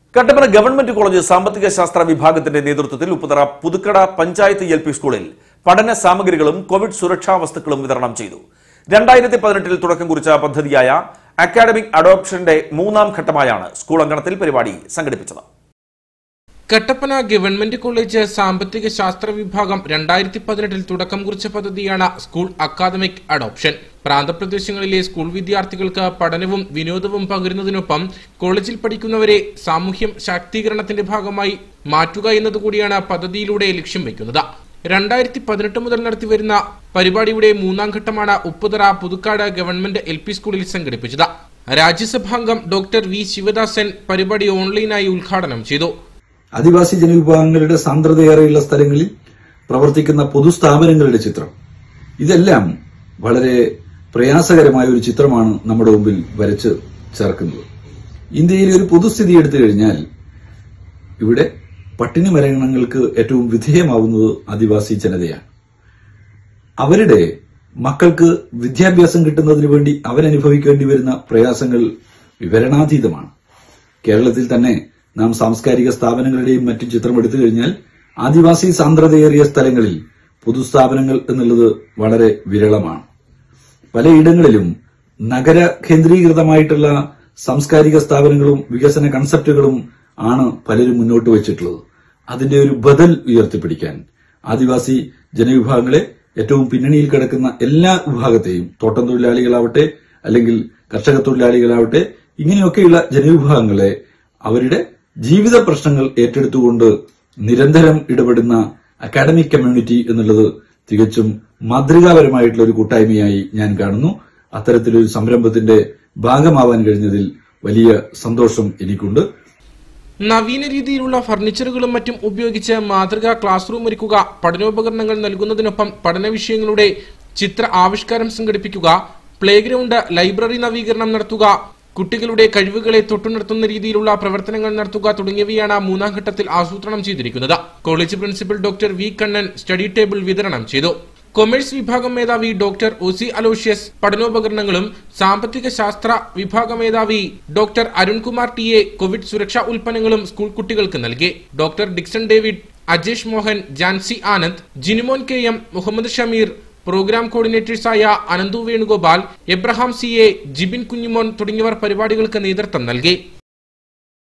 Kattappana government college സാമ്പത്തിക ശാസ്ത്ര വിഭാഗത്തിന്റെ നേതൃത്വത്തിൽ ഉപ്പുതറ പുതുക്കട പഞ്ചായത്ത് എൽ പി സ്കൂളിൽ പഠന സാമഗ്രികളും കോവിഡ് സുരക്ഷാ വസ്തുക്കളും വിതരണം ചെയ്തു രണ്ടായിരത്തി പതിനെട്ടിൽ തുടക്കം കുറിച്ച പദ്ധതിയായ അക്കാഡമിക് അഡോപ്ഷന്റെ മൂന്നാം ഘട്ടമായാണ് സ്കൂൾ അങ്കണത്തിൽ പരിപാടി സംഘടിപ്പിച്ചത് കട്ടപ്പന ഗവൺമെന്റ് കോളേജ് സാമ്പത്തിക ശാസ്ത്ര വിഭാഗം രണ്ടായിരത്തി പതിനെട്ടിൽ തുടക്കം കുറിച്ച പദ്ധതിയാണ് സ്കൂൾ അക്കാദമിക് അഡോപ്ഷൻ പ്രാന്തപ്രദേശങ്ങളിലെ സ്കൂൾ വിദ്യാർത്ഥികൾക്ക് പഠനവും വിനോദവും പകരുന്നതിനൊപ്പം കോളേജിൽ പഠിക്കുന്നവരെ സാമൂഹ്യം ശാക്തീകരണത്തിന്റെ ഭാഗമായി മാറ്റുക എന്നതുകൂടിയാണ് പദ്ധതിയിലൂടെ ലക്ഷ്യം വയ്ക്കുന്നത് രണ്ടായിരത്തി പതിനെട്ട് മുതൽ നടത്തിവരുന്ന പരിപാടിയുടെ മൂന്നാം ഘട്ടമാണ് Upputhara Puthukkad government L P സ്കൂളിൽ സംഘടിപ്പിച്ചത് രാജ്യസഭാംഗം ഡോക്ടർ വി ശിവദാസൻ പരിപാടി ഓൺലൈനായി ഉദ്ഘാടനം ചെയ്തു ആദിവാസി ജനവിഭാഗങ്ങളുടെ സാന്ദ്രതയേറെയുള്ള സ്ഥലങ്ങളിൽ പ്രവർത്തിക്കുന്ന പൊതുസ്ഥാപനങ്ങളുടെ ചിത്രം ഇതെല്ലാം വളരെ പ്രയാസകരമായ ഒരു ചിത്രമാണ് നമ്മുടെ മുമ്പിൽ വരച്ച് ചേർക്കുന്നത് ഇന്ത്യയിലെ ഒരു പൊതുസ്ഥിതി എടുത്തു കഴിഞ്ഞാൽ ഇവിടെ പട്ടിണി മരണങ്ങൾക്ക് ഏറ്റവും വിധേയമാവുന്നത് ആദിവാസി ജനതയാണ് അവരുടെ മക്കൾക്ക് വിദ്യാഭ്യാസം കിട്ടുന്നതിന് വേണ്ടി അവരനുഭവിക്കേണ്ടി വരുന്ന പ്രയാസങ്ങൾ വിവരണാതീതമാണ് കേരളത്തിൽ തന്നെ നാം സാംസ്കാരിക സ്ഥാപനങ്ങളുടെയും മറ്റും ചിത്രം എടുത്തു കഴിഞ്ഞാൽ ആദിവാസി സാന്ദ്രതയേറിയ സ്ഥലങ്ങളിൽ പൊതുസ്ഥാപനങ്ങൾ എന്നുള്ളത് വളരെ വിരളമാണ് പലയിടങ്ങളിലും നഗര കേന്ദ്രീകൃതമായിട്ടുള്ള സാംസ്കാരിക സ്ഥാപനങ്ങളും വികസന കൺസെപ്റ്റുകളും ആണ് പലരും മുന്നോട്ട് വച്ചിട്ടുള്ളത് അതിന്റെ ഒരു ബദൽ ഉയർത്തിപ്പിടിക്കാൻ ആദിവാസി ജനവിഭാഗങ്ങളെ ഏറ്റവും പിന്നണിയിൽ കിടക്കുന്ന എല്ലാ വിഭാഗത്തെയും തോട്ടം തൊഴിലാളികളാവട്ടെ അല്ലെങ്കിൽ കർഷക തൊഴിലാളികളാവട്ടെ ഇങ്ങനെയൊക്കെയുള്ള ജനവിഭാഗങ്ങളെ അവരുടെ ജീവിത പ്രശ്നങ്ങൾ ഏറ്റെടുത്തുകൊണ്ട് നിരന്തരം ഇടപെടുന്ന അക്കാഡമിക് കമ്മ്യൂണിറ്റി എന്നുള്ളത് തികച്ചും മാതൃകാപരമായിട്ടുള്ള ഒരു കൂട്ടായ്മയായി ഞാൻ കാണുന്നു അത്തരത്തിലൊരു സംരംഭത്തിന്റെ ഭാഗമാവാൻ കഴിഞ്ഞതിൽ വലിയ സന്തോഷം എനിക്കുണ്ട് നവീന രീതിയിലുള്ള ഫർണിച്ചറുകളും മറ്റും ഉപയോഗിച്ച് മാതൃകാ ക്ലാസ് റൂം ഒരുക്കുക പഠനോപകരണങ്ങൾ നൽകുന്നതിനൊപ്പം പഠന വിഷയങ്ങളുടെ ചിത്ര ആവിഷ്കാരം സംഘടിപ്പിക്കുക പ്ലേ ഗ്രൗണ്ട് ലൈബ്രറി നവീകരണം നടത്തുക കുട്ടികളുടെ കഴിവുകളെ തൊട്ടുനിർത്തുന്ന രീതിയിലുള്ള പ്രവർത്തനങ്ങൾ നടത്തുക തുടങ്ങിയവയാണ് മൂന്നാം ഘട്ടത്തിൽ ആസൂത്രണം ചെയ്തിരിക്കുന്നത് college principal doctor V Kannan study table വിതരണം ചെയ്തു കൊമേഴ്സ് വിഭാഗം മേധാവി ഡോക്ടർ ഒസി അലോഷ്യസ് പഠനോപകരണങ്ങളും സാമ്പത്തിക ശാസ്ത്ര വിഭാഗ മേധാവി doctor Arunkumar T A covid സുരക്ഷാ ഉൽപ്പന്നങ്ങളും സ്കൂൾ കുട്ടികൾക്ക് നൽകി doctor Dixon David Ajesh Mohan Jancy Anand Jinumon K M Muhammad Shameer program കോർഡിനേറ്റേഴ്സായ Ananthu Venugopal Abraham C A Jibin Kunjumon തുടങ്ങിയവർ പരിപാടികൾക്ക് നേതൃത്വം നൽകി